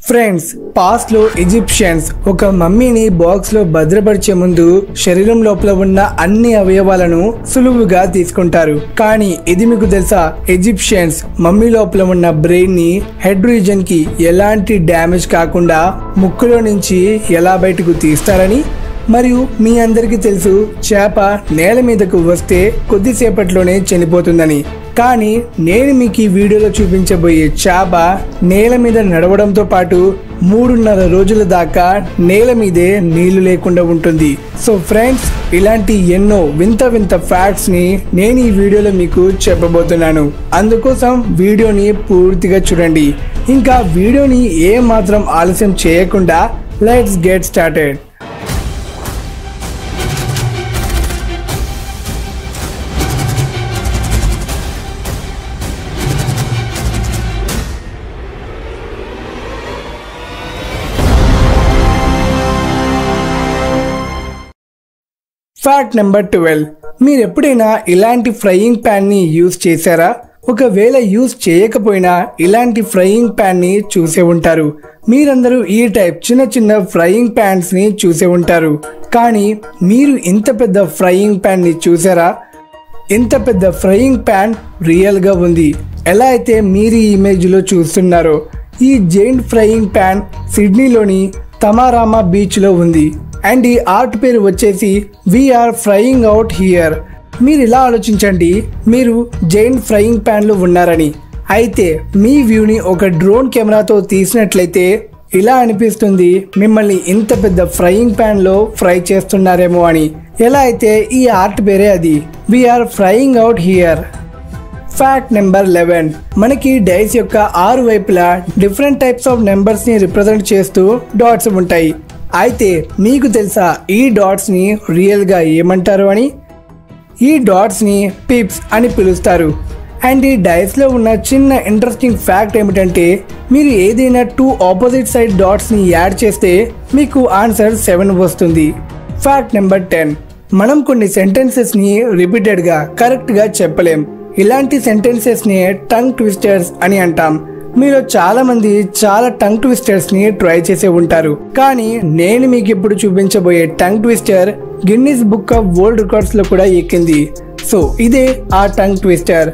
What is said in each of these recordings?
friends past లో Egyptians ఒక మమ్మీని బాక్స్ లో భద్రపరిచే ముందు శరీరం లోపల ఉన్న అన్ని అవయవాలను సులువుగా తీసుకుంటారు కానీ ఇది మీకు తెలుసా ఈజిప్షియన్స్ మమ్మీ లోపల ఉన్న బ్రెయిన్ ని హెడ్ రీజన్ కి ఎలాంటి డ్యామేజ్ కాకుండా ముక్కులో నుంచి ఎలా బయటకు తీస్తారని మరియు మీ అందరికీ తెలుసు చేప నేల మీదకు వస్తే కొద్దిసేపట్లోనే చనిపోతుందని కానీ నేను మీకు ఈ వీడియోలో చూపించబోయే చేప నేల మీద నడవడంతో పాటు మూడున్నర రోజుల దాకా నేల మీదే నీళ్లు లేకుండా ఉంటుంది సో ఫ్రెండ్స్ ఇలాంటి ఎన్నో వింత వింత ఫ్యాక్ట్స్ ని నేను ఈ వీడియోలో మీకు చెప్పబోతున్నాను అందుకోసం వీడియోని పూర్తిగా చూడండి ఇంకా వీడియోని ఏ మాత్రం ఆలస్యం చేయకుండా let's get started fact number twelve మీరు ఎప్పుడైనా ఇలాంటి ఫ్రైయింగ్ ప్యాన్ ని యూజ్ చేశారా ఒకవేళ యూజ్ చేయకపోయినా ఇలాంటి ఫ్రైయింగ్ ప్యాన్ ని చూసే ఉంటారు మీరందరూ ఈ టైప్ చిన్న చిన్న ఫ్రైయింగ్ ప్యాన్స్ ని చూసే ఉంటారు కానీ మీరు ఇంత పెద్ద ఫ్రైయింగ్ ప్యాన్ ని చూసారా ఇంత పెద్ద ఫ్రైయింగ్ ప్యాన్ రియల్ గా ఉంది ఎలా అయితే మీరు ఈ ఇమేజ్ లో చూస్తున్నారో ఈ జైంట్ ఫ్రైయింగ్ ప్యాన్ సిడ్నీలోని తమారామా బీచ్ లో ఉంది అండ్ ఈ ఆర్ట్ పేరు వచ్చేసి వీఆర్ ఫ్రైయింగ్ అవుట్ హియర్ మీరు ఇలా ఆలోచించండి మీరు జైంట్ ఫ్రైయింగ్ ప్యాన్ లో ఉన్నారని అయితే మీ వ్యూని ఒక డ్రోన్ కెమెరాతో తీసినట్లయితే ఇలా అనిపిస్తుంది మిమ్మల్ని ఇంత పెద్ద ఫ్రైయింగ్ ప్యాన్ లో ఫ్రై చేస్తున్నారేమో అని ఎలా అయితే ఈ ఆర్ట్ పేరే అది we're frying out here fact number eleven మనకి డైస్ యొక్క ఆరు వైపులా డిఫరెంట్ టైప్స్ ఆఫ్ నెంబర్స్ ని రిప్రజెంట్ చేస్తూ డాట్స్ ఉంటాయి అయితే మీకు తెలుసా ఈ డాట్స్ ని రియల్ గా ఏమంటారు అని ఈ డాట్స్ ని పిప్స్ అని పిలుస్తారు అండ్ ఈ డైస్ లో ఉన్న చిన్న ఇంట్రెస్టింగ్ ఫ్యాక్ట్ ఏమిటంటే మీరు ఏదైనా టూ ఆపోజిట్ సైడ్ డాట్స్ ని యాడ్ చేస్తే మీకు ఆన్సర్ సెవెన్ వస్తుంది ఫ్యాక్ట్ నెంబర్ టెన్ మనం కొన్ని సెంటెన్సెస్ ని రిపీటెడ్ గా కరెక్ట్ గా చెప్పలేం ఇలాంటి సెంటెన్సెస్ ని టంగ్ ట్విస్టర్స్ అని అంటాం మీలో చాలా మంది చాలా టంగ్ ట్విస్టర్స్ ని ట్రై చేసే ఉంటారు కానీ నేను మీకు ఇప్పుడు చూపించబోయే tongue twister Guinness book of world records లో కూడా ఎక్కింది సో ఇదే ఆ టంగ్ ట్విస్టర్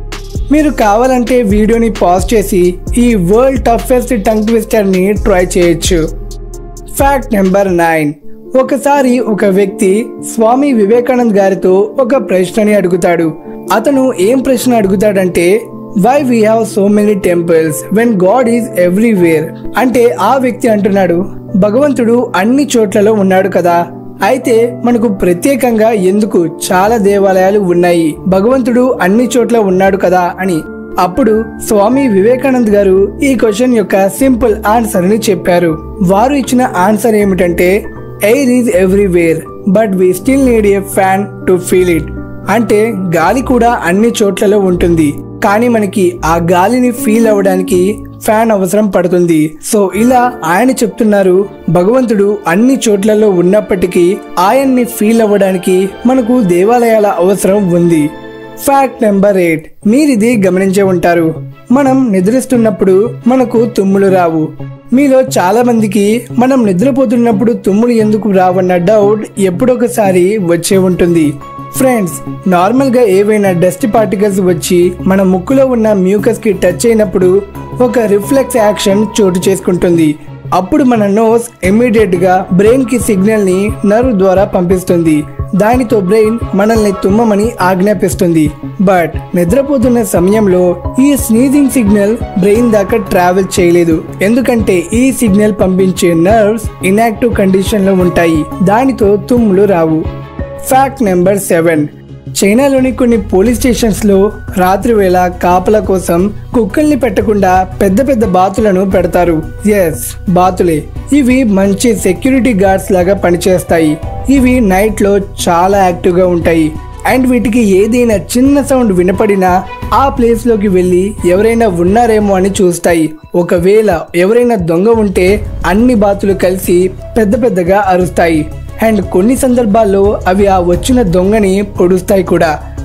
మీరు కావాలంటే వీడియోని పాజ్ చేసి ఈ వరల్డ్ టఫెస్ట్ టంగ్ ట్విస్టర్ ని ట్రై చేయొచ్చు ఫ్యాక్ట్ నెంబర్ నైన్ ఒకసారి ఒక వ్యక్తి స్వామి వివేకానంద్ గారితో ఒక ప్రశ్నని అడుగుతాడు అతను ఏం ప్రశ్న అడుగుతాడంటే why we have so many temples when God is everywhere అంటే ఆ వ్యక్తి అంటున్నాడు భగవంతుడు అన్ని చోట్లలో ఉన్నాడు కదా అయితే మనకు ప్రత్యేకంగా ఎందుకు చాలా దేవాలయాలు ఉన్నాయి భగవంతుడు అన్ని చోట్ల ఉన్నాడు కదా అని అప్పుడు స్వామి వివేకానంద్ గారు ఈ క్వశ్చన్ యొక్క సింపుల్ ఆన్సర్ ని చెప్పారు వారు ఇచ్చిన ఆన్సర్ ఏమిటంటే air is everywhere but we still need a fan to feel it అంటే గాలి కూడా అన్ని చోట్లలో ఉంటుంది కానీ మనకి ఆ గాలిని ఫీల్ అవ్వడానికి ఫ్యాన్ అవసరం పడుతుంది సో ఇలా ఆయన చెప్తున్నారు భగవంతుడు అన్ని చోట్లలో ఉన్నప్పటికీ ఆయన్ని ఫీల్ అవ్వడానికి మనకు దేవాలయాల అవసరం ఉంది ఫ్యాక్ట్ నెంబర్ ఎయిట్ మీరిది గమనించే ఉంటారు మనం నిద్రిస్తున్నప్పుడు మనకు తుమ్ములు రావు మీలో చాలా మందికి మనం నిద్రపోతున్నప్పుడు తుమ్ములు ఎందుకు రావన్న డౌట్ ఎప్పుడొకసారి వచ్చే ఉంటుంది ఫ్రెండ్స్ నార్మల్ గా ఏవైనా డస్ట్ పార్టికల్స్ వచ్చి మన ముక్కులో ఉన్న మ్యూకస్ కి టచ్ అయినప్పుడు ఒక రిఫ్లెక్స్ యాక్షన్ చోటు చేసుకుంటుంది అప్పుడు మన నోస్ ఇమ్మీడియట్ గా బ్రెయిన్ కి సిగ్నల్ ని నర్వ్ ద్వారా పంపిస్తుంది దానితో బ్రెయిన్ మనల్ని తుమ్మమని ఆజ్ఞాపిస్తుంది బట్ నిద్రపోతున్న సమయంలో ఈ స్నీజింగ్ సిగ్నల్ బ్రెయిన్ దాకా ట్రావెల్ చేయలేదు ఎందుకంటే ఈ సిగ్నల్ పంపించే నర్వ్స్ ఇనాక్టివ్ కండిషన్ లో ఉంటాయి దానితో తుమ్ములు రావు ఫ్యాక్ట్ నెంబర్ సెవెన్ చైనాలోని కొన్ని పోలీస్ స్టేషన్స్ లో రాత్రి వేళ కాపల కోసం కుక్కల్ని పెట్టకుండా పెద్ద పెద్ద బాతులను పెడతారు ఎస్ బాతులే ఇవి మంచి సెక్యూరిటీ గార్డ్స్ లాగా పనిచేస్తాయి ఇవి నైట్ లో చాలా యాక్టివ్ గా ఉంటాయి అండ్ వీటికి ఏదైనా చిన్న సౌండ్ వినపడినా ఆ ప్లేస్ లోకి వెళ్ళి ఎవరైనా ఉన్నారేమో అని చూస్తాయి ఒకవేళ ఎవరైనా దొంగ ఉంటే అన్ని బాతులు కలిసి పెద్ద పెద్దగా అరుస్తాయి అండ్ కొన్ని సందర్భాల్లో అవి ఆ వచ్చిన దొంగని పొడుస్తాయి కూడా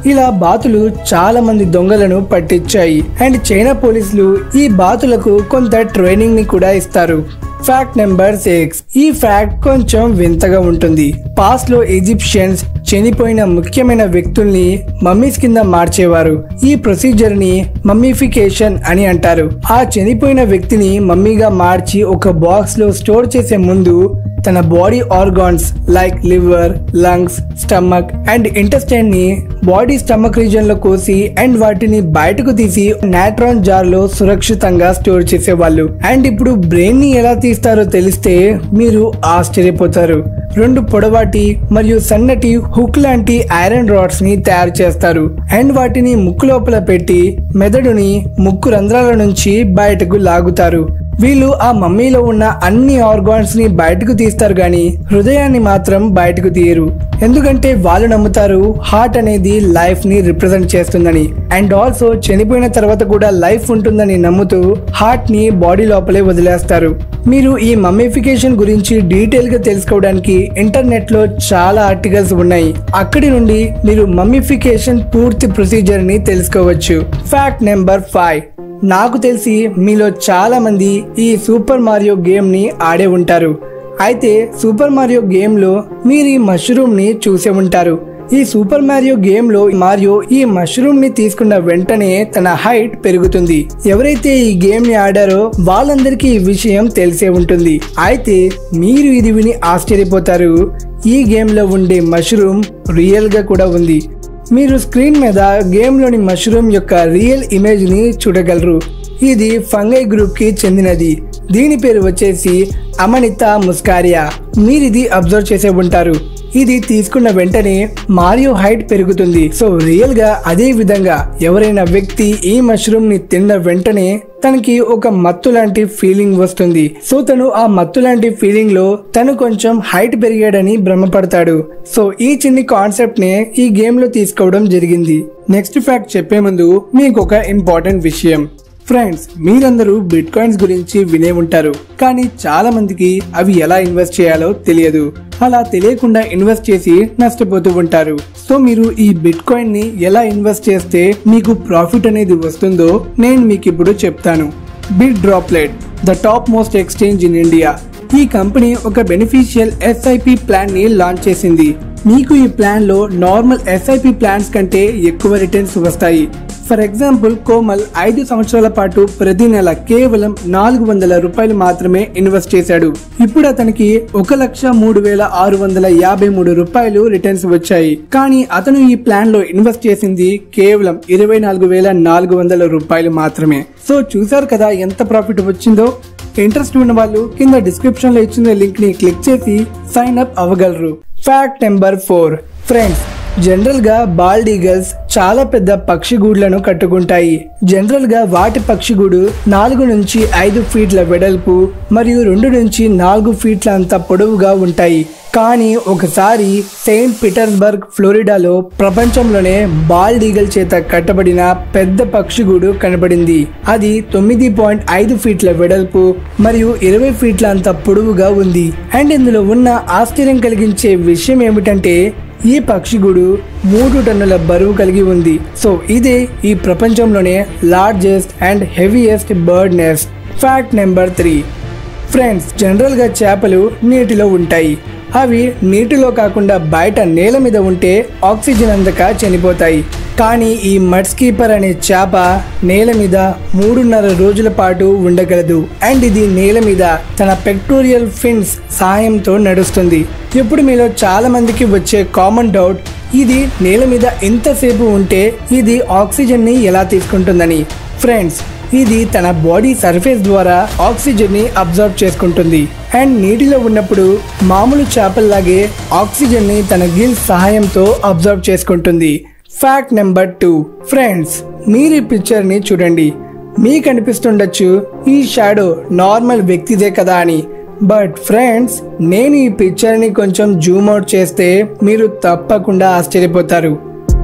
ఇలా బాతులు చాలా మంది దొంగలను పట్టించాయి అండ్ చైనా పోలీసులు ఈ బాతులకు కొంత ట్రైనింగ్ ని కూడా ఇస్తారు ఫ్యాక్ట్ నెంబర్ సిక్స్ ఈ ఫ్యాక్ట్ కొంచెం వింతగా ఉంటుంది పాస్ట్ లో ఈజిప్షియన్స్ చనిపోయిన ముఖ్యమైన వ్యక్తుల్ని మమ్మీస్ కింద మార్చేవారు ఈ ప్రొసీజర్ ని మమ్మీఫికేషన్ అని అంటారు ఆ చనిపోయిన వ్యక్తిని మమ్మీగా మార్చి ఒక బాక్స్ లో స్టోర్ చేసే ముందు తన body organs like liver lungs stomach and intestine ని బాడీ స్టమక్ రీజన్ లో కోసి అండ్ వాటిని బయటకు తీసి నాట్రాన్ జార్ లో సురక్షితంగా స్టోర్ చేసేవాళ్ళు అండ్ ఇప్పుడు బ్రెయిన్ ని ఎలా తీస్తారో తెలిస్తే మీరు ఆశ్చర్యపోతారు రెండు పొడవాటి మరియు సన్నటి హుక్ లాంటి ఐరన్ రాడ్స్ ని తయారు చేస్తారు అండ్ వాటిని ముక్కు లోపల పెట్టి మెదడుని ముక్కు రంధ్రాల నుంచి బయటకు లాగుతారు వీళ్ళు ఆ మమ్మీలో ఉన్న అన్ని ఆర్గాన్స్ ని బయటకు తీస్తారు గాని హృదయాన్ని మాత్రం బయటకు తీయరు ఎందుకంటే వాళ్ళు నమ్ముతారు హార్ట్ అనేది లైఫ్ ని రిప్రజెంట్ చేస్తుందని అండ్ ఆల్సో చనిపోయిన తర్వాత కూడా లైఫ్ ఉంటుందని నమ్ముతూ హార్ట్ ని బాడీ లోపలే వదిలేస్తారు మీరు ఈ మమ్మిఫికేషన్ గురించి డీటెయిల్ గా తెలుసుకోవడానికి ఇంటర్నెట్ లో చాలా ఆర్టికల్స్ ఉన్నాయి అక్కడి నుండి మీరు మమ్మిఫికేషన్ పూర్తి ప్రొసీజర్ ని తెలుసుకోవచ్చు ఫ్యాక్ట్ నెంబర్ ఫైవ్ నాకు తెలిసి మీలో చాలా మంది ఈ సూపర్ మారియో గేమ్ ని ఆడే ఉంటారు అయితే సూపర్ మారియో గేమ్ లో మీరు ఈ మష్రూమ్ ని చూసే ఉంటారు ఈ సూపర్ మారియో గేమ్ లో మారియో ఈ మష్రూమ్ ని తీసుకున్న వెంటనే తన హైట్ పెరుగుతుంది ఎవరైతే ఈ గేమ్ ని ఆడారో వాళ్ళందరికీ ఈ విషయం తెలిసే ఉంటుంది అయితే మీరు ఇది విని ఆశ్చర్యపోతారు ఈ గేమ్ లో ఉండే మష్రూమ్ రియల్ గా కూడా ఉంది మీరు స్క్రీన్ మీద గేమ్లోని మష్రూమ్ యొక్క రియల్ ఇమేజ్ ని చూడగలరు ఇది ఫంగై గ్రూప్ కి చెందినది దీని పేరు వచ్చేసి అమనిత ముస్కారియా మీరు ఇది అబ్జర్వ్ చేసే ఉంటారు ఇది తీసుకున్న వెంటనే మారియో హైట్ పెరుగుతుంది సో రియల్ గా అదే విధంగా ఎవరైనా వ్యక్తి ఈ మష్రూమ్ ని తిన్న వెంటనే తనకి ఒక మత్తు లాంటి ఫీలింగ్ వస్తుంది సో తను ఆ మత్తు లాంటి ఫీలింగ్ లో తను కొంచెం హైట్ పెరిగాడని భ్రమపడతాడు సో ఈ చిన్ని కాన్సెప్ట్ నే ఈ గేమ్ లో తీసుకోవడం జరిగింది నెక్స్ట్ ఫ్యాక్ట్ చెప్పే ముందు మీకు ఒక ఇంపార్టెంట్ విషయం ఫ్రెండ్స్ మీరందరూ బిట్ కాయిన్స్ గురించి వినే ఉంటారు కానీ చాలా మందికి అవి ఎలా ఇన్వెస్ట్ చేయాలో తెలియదు అలా తెలియకుండా ఇన్వెస్ట్ చేసి నష్టపోతూ ఉంటారు సో మీరు ఈ బిట్ కాయిన్ ని ఎలా ఇన్వెస్ట్ చేస్తే మీకు ప్రాఫిట్ అనేది వస్తుందో నేను మీకు ఇప్పుడు చెప్తాను Bit Droplet the top most exchange in India ఈ కంపెనీ ఒక బెనిఫిషియల్ ఎస్ఐపి ప్లాన్ ని లాంచ్ చేసింది మీకు ఈ ప్లాన్ లో నార్మల్ ఎస్ఐపి ప్లాన్స్ కంటే ఎక్కువ రిటర్న్స్ వస్తాయి ఫర్ ఎగ్జాంపుల్ కోమల్ ఐదు సంవత్సరాల పాటు ప్రతి నెల కేవలం నాలుగు వందల రూపాయలు మాత్రమే ఇన్వెస్ట్ చేశాడు ఇప్పుడు అతనికి ఒక లక్ష మూడు వేల ఆరు వందల యాభై మూడు రూపాయలు రిటర్న్స్ వచ్చాయి కానీ అతను ఈ ప్లాన్ లో ఇన్వెస్ట్ చేసింది కేవలం ఇరవై నాలుగు వేల నాలుగు వందల రూపాయలు మాత్రమే సో చూసారు కదా ఎంత ప్రాఫిట్ వచ్చిందో ఇంట్రెస్ట్ ఉన్న వాళ్ళు కింద డిస్క్రిప్షన్ లో ఇచ్చిన లింక్ ని క్లిక్ చేసి సైన్ అప్ అవ్వగలరు fact number four friends general గా బాల్డ్ ఈగల్స్ చాలా పెద్ద పక్షి గూడ్లను కట్టుకుంటాయి జనరల్ గా వాటి పక్షి గూడు నాలుగు నుంచి ఐదు ఫీట్ల వెడల్పు మరియు రెండు నుంచి నాలుగు ఫీట్ల అంత పొడవుగా ఉంటాయి కానీ ఒకసారి సెయింట్ పీటర్స్బర్గ్ ఫ్లోరిడాలో ప్రపంచంలోనే బాల్డ్ ఈగల్ చేత కట్టబడిన పెద్ద పక్షిగూడు కనబడింది అది తొమ్మిది పాయింట్ ఐదు ఫీట్ల వెడల్పు మరియు ఇరవై ఫీట్ల అంత పొడవుగా ఉంది అండ్ ఇందులో ఉన్న ఆశ్చర్యం కలిగించే విషయం ఏమిటంటే ఈ పక్షిగూడు మూడు టన్నుల బరువు కలిగి ఉంది సో ఇదే ఈ ప్రపంచంలోనే largest and heaviest bird nest fact number three friends జనరల్గా చేపలు నీటిలో ఉంటాయి అవి నీటిలో కాకుండా బయట నేల మీద ఉంటే ఆక్సిజన్ అందక చనిపోతాయి కానీ ఈ మడ్ స్కీపర్ అనే చేప నేల మీద మూడున్నర రోజుల పాటు ఉండగలదు అండ్ ఇది నేల మీద తన పెక్టోరియల్ ఫిన్స్ సహాయంతో నడుస్తుంది ఇప్పుడు మీలో చాలా మందికి వచ్చే కామన్ డౌట్ ఇది నేల మీద ఎంతసేపు ఉంటే ఇది ఆక్సిజన్ ని ఎలా తీసుకుంటుందని ఫ్రెండ్స్ ఇది తన బాడీ సర్ఫేస్ ద్వారా ఆక్సిజన్ ని అబ్జర్వ్ చేసుకుంటుంది అండ్ నీటిలో ఉన్నప్పుడు మామూలు చేపల్లాగే ఆక్సిజన్ ని తన గిల్స్ సహాయంతో అబ్జర్వ్ చేసుకుంటుంది ఫ్యాక్ట్ నెంబర్ టూ ఫ్రెండ్స్ మీరు ఈ పిక్చర్ ని చూడండి మీకు అనిపిస్తుండొచ్చు ఈ షాడో నార్మల్ వ్యక్తిదే కదా అని బట్ ఫ్రెండ్స్ నేను ఈ పిక్చర్ ని కొంచెం జూమ్ అవుట్ చేస్తే మీరు తప్పకుండా ఆశ్చర్యపోతారు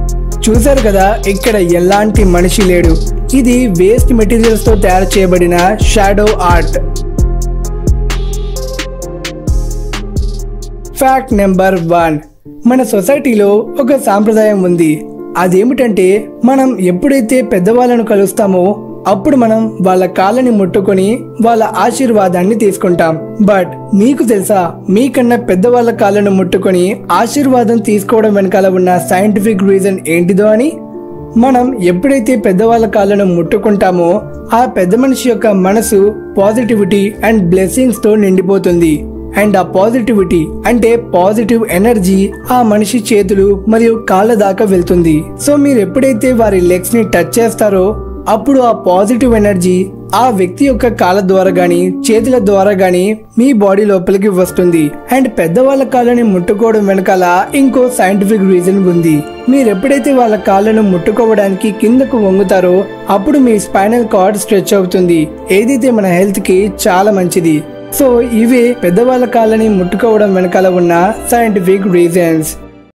చూశారు కదా ఇక్కడ ఎలాంటి మనిషి లేడు ఇది వేస్ట్ మెటీరియల్స్ తో తయారు చేయబడిన shadow art fact number one మన సొసైటీలో ఒక సాంప్రదాయం ఉంది అదేమిటంటే మనం ఎప్పుడైతే పెద్దవాళ్ళను కలుస్తామో అప్పుడు మనం వాళ్ళ కాళ్ళని ముట్టుకొని వాళ్ళ ఆశీర్వాదాన్ని తీసుకుంటాం బట్ మీకు తెలుసా మీకన్నా పెద్దవాళ్ళ కాళ్ళను ముట్టుకొని ఆశీర్వాదం తీసుకోవడం వెనకాల ఉన్న సైంటిఫిక్ రీజన్ ఏంటిదో అని మనం ఎప్పుడైతే పెద్దవాళ్ళ కాళ్ళను ముట్టుకుంటామో ఆ పెద్ద మనిషి యొక్క మనసు పాజిటివిటీ అండ్ బ్లెస్సింగ్స్ తో నిండిపోతుంది అండ్ ఆ పాజిటివిటీ అంటే పాజిటివ్ ఎనర్జీ ఆ మనిషి చేతులు మరియు కాళ్ళ దాకా వెళ్తుంది సో మీరు ఎప్పుడైతే వారి లెగ్స్ ని టచ్ చేస్తారో అప్పుడు ఆ పాజిటివ్ ఎనర్జీ ఆ వ్యక్తి యొక్క కాళ్ళ ద్వారా గాని చేతుల ద్వారా గాని మీ బాడీ లోపలికి వస్తుంది అండ్ పెద్దవాళ్ళ కాళ్ళని ముట్టుకోవడం వెనకాల ఇంకో సైంటిఫిక్ రీజన్ ఉంది మీరు ఎప్పుడైతే వాళ్ళ కాళ్ళను ముట్టుకోవడానికి కిందకు వంగుతారో అప్పుడు మీ స్పైనల్ కార్డ్ స్ట్రెచ్ అవుతుంది ఏదైతే మన హెల్త్ కి చాలా మంచిది సో ఇవే పెద్దవాళ్ళ కాళ్ళని ముట్టుకోవడం వెనకాల ఉన్న సైంటిఫిక్ రీజన్స్